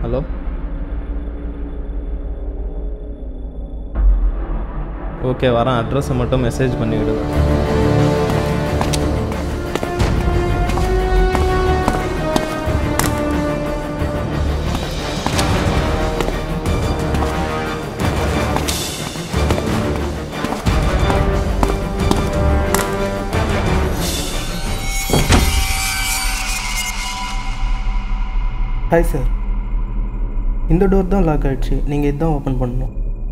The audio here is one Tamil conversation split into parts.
ஹலோ ஓகே வரேன் அட்ரஸை மட்டும் மெசேஜ் பண்ணி விடுவேன் ஹாய் சார் இந்த டோர் தான் லாக் ஆயிடுச்சு நீங்கள் இதுதான் ஓப்பன் பண்ணணும்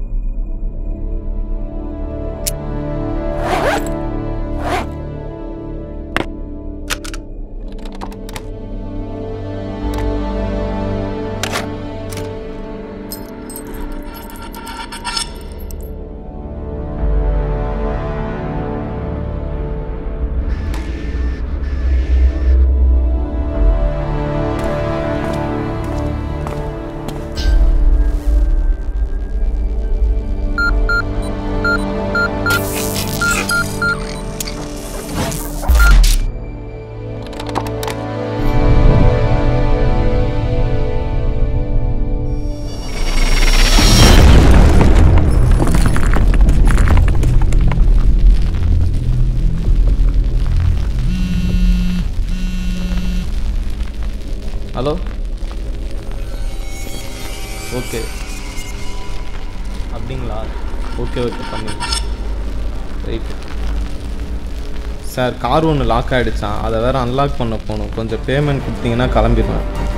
ஹலோ ஓகே அப்படிங்களா ஓகே ஓகே பண்ணி ரைட் சார் கார் ஒன்று லாக் ஆகிடுச்சான் அதை வேறு அன்லாக் பண்ண போகணும் கொஞ்சம் பேமெண்ட் கொடுத்தீங்கன்னா கிளம்பிடுவேன்